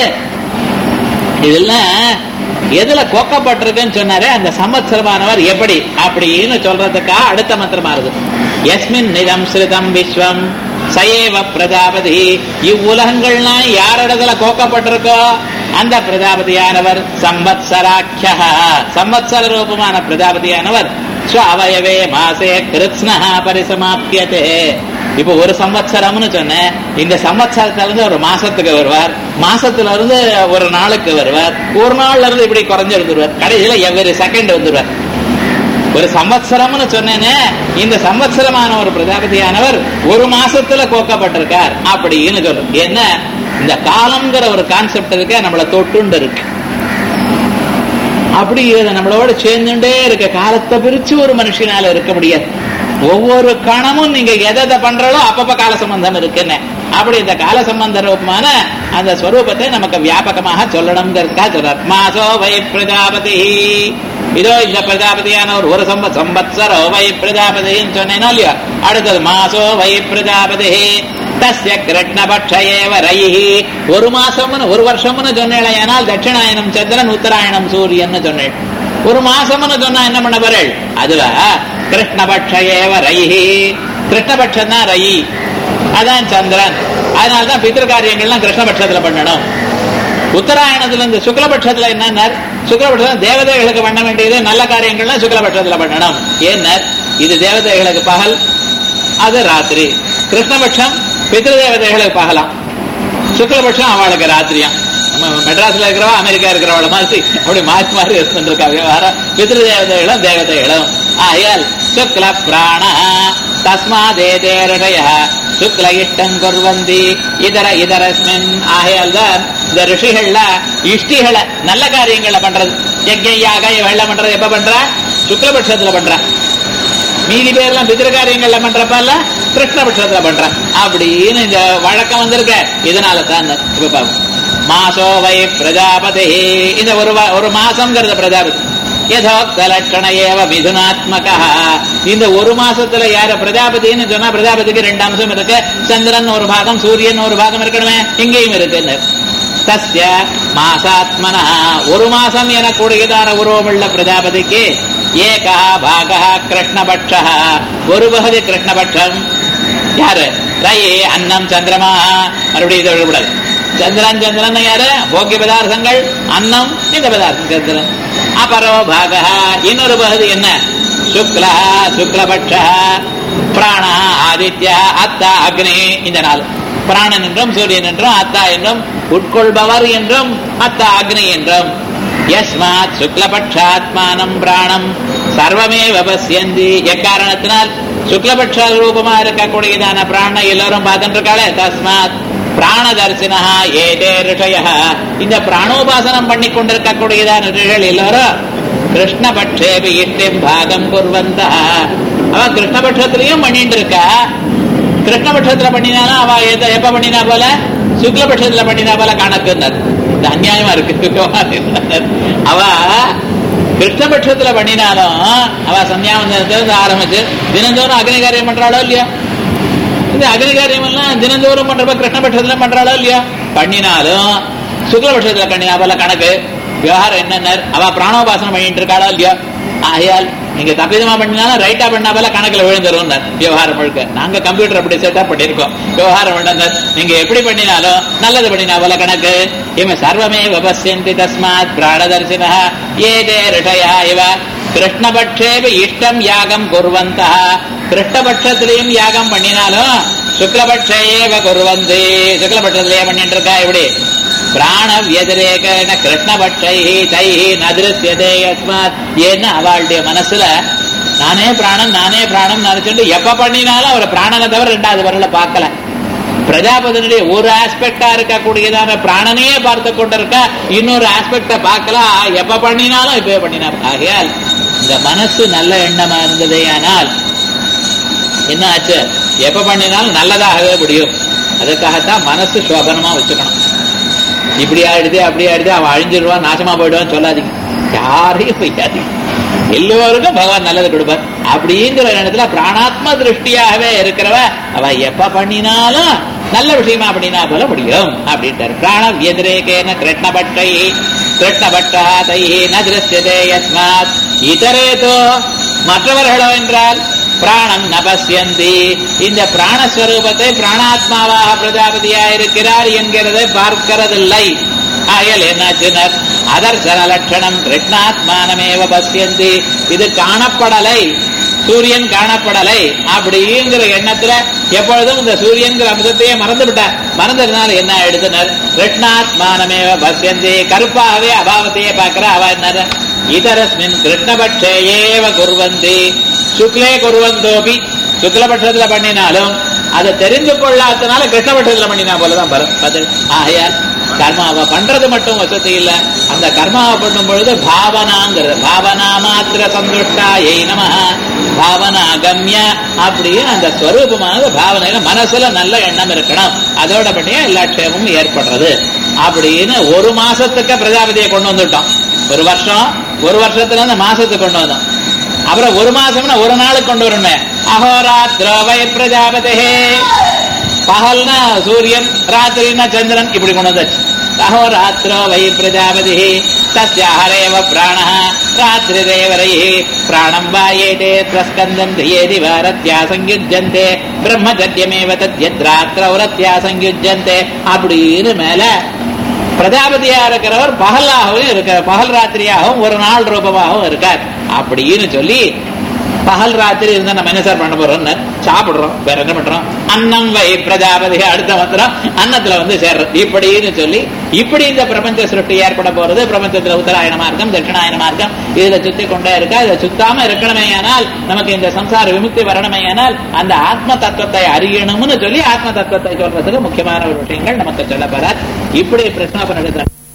இதெல்லாம் எதுல கோக்கப்பட்டிருக்குன்னு சொன்னாரே அந்த சம்பத்சரமானவர் எப்படி அப்படின்னு சொல்றதுக்கா அடுத்த மந்திரமா இருக்கு எஸ்மின் நிதம் ஸ்ருதம் விஸ்வம் சயேவ பிரஜாபதி இவ்வுலகங்கள்லாம் யாரிடத்துல கோக்கப்பட்டிருக்கோ அந்த பிரஜாபதியானவர் சம்பத்சராக்கிய சம்பத்சர ரூபமான பிரஜாபதியானவர் ஸ்வஅவயவே மாசே கிருத்ஸ்னஹா பரிசமாப்பியதே இப்போ ஒரு சம்பத்சரம்னு சொன்னேன் இந்த சம்பத்சரத்துல இருந்து ஒரு மாசத்துக்கு வருவார் மாசத்துல இருந்து ஒரு நாளுக்கு வருவார் ஒரு நாள்ல இருந்து இப்படி குறைஞ்சு வந்துருவார் கடைசியில எவ்வளவு செகண்ட் வந்துருவார் ஒரு சம்பத்சரம்னு சொன்னேனே இந்த சம்பத்சரமான ஒரு பிரஜாபதியானவர் ஒரு மாசத்துல கோக்கப்பட்டிருக்கார் அப்படின்னு சொல்றோம் என்ன இந்த காலம்ங்கிற ஒரு கான்செப்ட் இருக்க நம்மள தொட்டுண்டு இருக்கு அப்படி இது நம்மளோட சேர்ந்துட்டே இருக்க காலத்தை பிரிச்சு ஒரு மனுஷனால இருக்க முடியாது ஒவ்வொரு கணமும் நீங்க எதை எதை பண்றாலோ அப்பப்ப கால சம்பந்தம் இருக்குன்னு அப்படி இந்த கால சம்பந்த ரூபமான அந்த ஸ்வரூபத்தை நமக்கு வியாபகமாக சொல்லணுங்கிறதுக்காக சொல்றார் மாசோ வை பிரஜாபதி இதோ இந்த பிரஜாபதியான ஒரு ஒரு சம்ப சம்பத்சரோ வை பிரஜாபதின்னு சொன்னேனோ இல்லையோ அடுத்தது மாசோ வை பிரஜாபதி தஸ்ய கிருஷ்ணபட்ச ஏவ ரயிஹி ஒரு மாசம்னு ஒரு வருஷம்னு சொன்னேனால் தட்சிணாயனம் சந்திரன் உத்தராயணம் சூரியன் சொன்னேன் ஒரு மாசம்னு சொன்னா என்ன பண்ண போறேள் அதுவா கிருஷ்ணபட்ச ஏவ ரயிஹி கிருஷ்ணபட்சம் தான் ரயி அதான் சந்திரன் அதனாலதான் பித்திருக்காரியங்கள்லாம் கிருஷ்ணபட்சத்துல பண்ணணும் உத்தராயணத்துல இருந்து சுக்லபட்சத்துல என்ன சுக்லபட்சம் தேவதைகளுக்கு பண்ண வேண்டியது நல்ல காரியங்கள்லாம் சுக்லபட்சத்துல பண்ணணும் ஏன்னர் இது தேவதைகளுக்கு பகல் அது ராத்திரி கிருஷ்ணபட்சம் பித்ரு தேவதைகளுக்கு பகலாம் சுக்லபட்சம் அவளுக்கு ராத்திரியாம் நம்ம மெட்ராஸ்ல இருக்கிறவா அமெரிக்கா இருக்கிறவள மாதிரி அப்படி மாறி மாறி இருந்துருக்கா விவகாரம் பித்ரு தேவதைகளும் தேவதைகளும் ஆயால் சுக்ல பிராண தஸ்மாதே தேரடைய சுக்ல இஷ்டம் குர்வந்தி இதர இதரஸ்மின் ஆகையால் தான் இந்த ரிஷிகள்ல இஷ்டிகளை நல்ல காரியங்களை பண்றது யஜ்யாக வெள்ளம் பண்றது எப்ப பண்ற சுக்லபட்சத்துல பண்ற மீதி பேர்லாம் பிதிரகாரியங்கள்ல பண்றப்ப கிருஷ்ணபட்சத்துல பண்ற அப்படின்னு இந்த வழக்கம் வந்திருக்க இதனால தான் இப்ப பாப்போம் மாசோ வை பிரஜாபதி இந்த ஒரு வா- ஒரு மாசம்ங்கிறத பிரஜாபதி யதோக்த லட்சண ஏவ மிதுனாத்மக இந்த ஒரு மாசத்துல யார பிரஜாபதின்னு சொன்னா பிரஜாபதிக்கு ரெண்டு அம்சம் இருக்கு சந்திரன் ஒரு பாகம் சூரியன் ஒரு பாகம் இருக்கணுமே இங்கேயும் இருக்குன்னு தஸ்ய மாசாத்மனா ஒரு மாசம் என கூடியதான உருவமுள்ள பிரஜாபதிக்கு ஏகா பாகா கிருஷ்ணபட்ச ஒரு பகுதி கிருஷ்ணபட்சம் யாரு ரயே அன்னம் சந்திரமா மறுபடியும் இதை விடக்கூடாது சந்திரன் சந்திரன் யாரு போக்கிய பதார்த்தங்கள் அன்னம் இந்த பதார்த்தம் சந்திரன் அபரோ பாகா இன்னொரு பகுதி என்ன சுக்லா சுக்லபட்ச பிராணா ஆதித்யா அத்தா அக்னி இந்த நாள் பிராணன் என்றும் சூரியன் என்றும் அத்தா என்றும் உட்கொள்பவர் என்றும் அத்தா அக்னி என்றும் யஸ்மாத் சுக்லபட்சாத்மானம் பிராணம் சர்வமே வபஸ்யந்தி எக்காரணத்தினால் சுக்லபட்ச ரூபமா இருக்கக்கூடியதான பிராண எல்லாரும் பார்த்துட்டு இருக்காளே தஸ்மாத் பிராணதர்சினா ஏதே ரிஷய இந்த பிராணோபாசனம் பண்ணி கொண்டிருக்கக்கூடியதான ரிஷிகள் எல்லாரும் கிருஷ்ணபட்சேபி இஷ்டம் பாகம் குர்வந்தா அவ கிருஷ்ணபட்சத்திலையும் பண்ணிட்டு இருக்கா கிருஷ்ணபட்சத்துல பண்ணினாலும் அவ எத எப்ப பண்ணினா போல சுக்லபட்சத்துல பண்ணினா போல கணக்குன்னார் இது அநியாயமா இருக்கு அவ கிருஷ்ணபட்சத்துல பண்ணினாலும் அவ சந்தியாவந்தனத்திலிருந்து ஆரம்பிச்சு தினந்தோறும் அக்னி காரியம் பண்றாளோ இல்லையா இந்த அக்னி காரியம் எல்லாம் தினந்தோறும் பண்றப்ப கிருஷ்ணபட்சத்துல பண்றாளோ இல்லையா பண்ணினாலும் சுக்லபட்சத்துல பண்ணினா போல கணக்கு விவகாரம் என்னென்ன அவ பிராணோபாசனம் பண்ணிட்டு இருக்காளோ இல்லையா ஆகையால் நீங்க தப்பிதமா பண்ணினாலும் ரைட்டா பண்ணா போல கணக்குல விழுந்துரும் விவகாரம் முழுக்க நாங்க கம்ப்யூட்டர் அப்படி செட்டப் பண்ணிருக்கோம் விவகாரம் விழுந்தது நீங்க எப்படி பண்ணினாலும் நல்லது பண்ணினா போல கணக்கு இவ சர்வமே வபஸ்யந்தி தஸ்மாத் பிராணதர்சின ஏதே ரிஷயா இவ கிருஷ்ணபட்சேப இஷ்டம் யாகம் குர்வந்தா கிருஷ்ணபட்சத்திலையும் யாகம் பண்ணினாலும் சுக்லபட்சேவ குர்வந்தி சுக்லபட்சத்திலேயே பண்ணிட்டு இருக்கா இப்படி பிராண வியதிரேகன கிருஷ்ணபட்சை தை நதிருத்தியதே யஸ்மாத் ஏன்னு அவளுடைய மனசுல நானே பிராணன் நானே பிராணம் நினைச்சுட்டு எப்ப பண்ணினாலும் அவர் பிராணனை தவிர ரெண்டாவது வரல பார்க்கல பிரஜாபதினுடைய ஒரு ஆஸ்பெக்டா இருக்கக்கூடியதான பிராணனையே பார்த்து கொண்டிருக்க இன்னொரு ஆஸ்பெக்ட பார்க்கலாம் எப்ப பண்ணினாலும் இப்ப பண்ணினா ஆகையால் இந்த மனசு நல்ல எண்ணமா இருந்ததே ஆனால் என்ன ஆச்சு எப்ப பண்ணினாலும் நல்லதாகவே முடியும் அதுக்காகத்தான் மனசு சோபனமா வச்சுக்கணும் இப்படி ஆயிடுது அப்படி ஆயிடுது அவன் அழிஞ்சிடுவான் நாசமா போயிடுவான்னு சொல்லாதீங்க யாரையும் செய்யாதீங்க எல்லோருக்கும் பகவான் நல்லது கொடுப்பார் அப்படிங்கிற இடத்துல பிராணாத்ம திருஷ்டியாகவே இருக்கிறவ அவ எப்ப பண்ணினாலும் நல்ல விஷயமா அப்படின்னா போல முடியும் அப்படின்ட்டார் பிராணம் எதிரேகேன கிருஷ்ணபட்டை கிருஷ்ணபட்டா தை ந திருஷ்யதே யஸ்மாத் இதரேதோ மற்றவர்களோ என்றால் பிராணம் நபஸ்யந்தி இந்த பிராணஸ்வரூபத்தை பிராணாத்மாவாக பிரஜாபதியா இருக்கிறார் என்கிறதை பார்க்கிறதில்லை ஆயல் என்னாச்சுனர் அதர்சன லட்சணம் கிருஷ்ணாத்மானமேவ பசியந்தி இது காணப்படலை சூரியன் காணப்படலை அப்படிங்கிற எண்ணத்துல எப்பொழுதும் இந்த சூரியன்கிற அம்சத்தையே மறந்து விட்டார் மறந்ததுனால என்ன எடுத்தனர் கிருஷ்ணாத்மானமேவ பசியந்தி கருப்பாகவே அபாவத்தையே பார்க்கிற அவ என்ன இதரஸ்மின் கிருஷ்ணபட்சே ஏவ குர்வந்தி சுக்லே குருவந்தோபி சுக்லபட்சத்துல பண்ணினாலும் அதை தெரிந்து கொள்ளாதனால கிருஷ்ணபட்சத்துல பண்ணினா போலதான் வரும் பதில் ஆகையால் கர்மாவை பண்றது மட்டும் வசதி இல்ல அந்த கர்மாவை பண்ணும் பொழுது பாவனாங்கிறது பாவனா மாத்திர சந்துஷ்டா ஏய் நம பாவனா கம்ய அப்படியே அந்த ஸ்வரூபமானது பாவனையில மனசுல நல்ல எண்ணம் இருக்கணும் அதோட பண்ணியா எல்லா க்ஷேமமும் ஏற்படுறது அப்படின்னு ஒரு மாசத்துக்கு பிரஜாபதியை கொண்டு வந்துட்டோம் ஒரு வருஷம் ஒரு வருஷத்துல இருந்து மாசத்துக்கு கொண்டு வந்தோம் அப்புறம் ஒரு மாசம்னா ஒரு நாளுக்கு கொண்டு வரணும் அகோராத்திரோ வை பிரஜாபதே பகல்னா சூரியன் ராத்திரினா சந்திரன் இப்படி கொண்டு வந்தாச்சு அகோராத்திரோ வை பிரஜாபதி தஸ்யாஹரேவ பிராண ராத்திரிரேவரை பிராணம் வாயேதே ஸ்கந்தம் தியேதி வாரத்யா சங்கியுஜந்தே பிரம்மச்சரியமேவ தத்யத்ராத்திரௌரத்யா சங்கியுஜந்தே அப்படின்னு மேல பிரஜாபதியா இருக்கிறவர் பகலாகவும் இருக்க பகல் ராத்திரியாகவும் ஒரு நாள் ரூபமாகவும் இருக்கார் அப்படின்னு சொல்லி பகல் ராத்திரி இருந்தா நம்ம என்ன சார் பண்ண போறோம்னு சாப்பிடுறோம் வேற என்ன பண்றோம் அன்னம் வை பிரஜாபதி அடுத்த மாத்திரம் அன்னத்துல வந்து சேர்றோம் இப்படின்னு சொல்லி இப்படி இந்த பிரபஞ்ச சிருஷ்டி ஏற்பட போறது பிரபஞ்சத்துல உத்தராயண மார்க்கம் தட்சிணாயன மார்க்கம் இதுல சுத்தி கொண்டே இருக்கா இதை சுத்தாம இருக்கணுமே ஆனால் நமக்கு இந்த சம்சார விமுக்தி வரணுமே ஆனால் அந்த ஆத்ம தத்துவத்தை அறியணும்னு சொல்லி ஆத்ம தத்துவத்தை சொல்றதுக்கு முக்கியமான ஒரு விஷயங்கள் நமக்கு சொல்லப்படாது இப்படி பிரச்சனை எடுக்கிறார்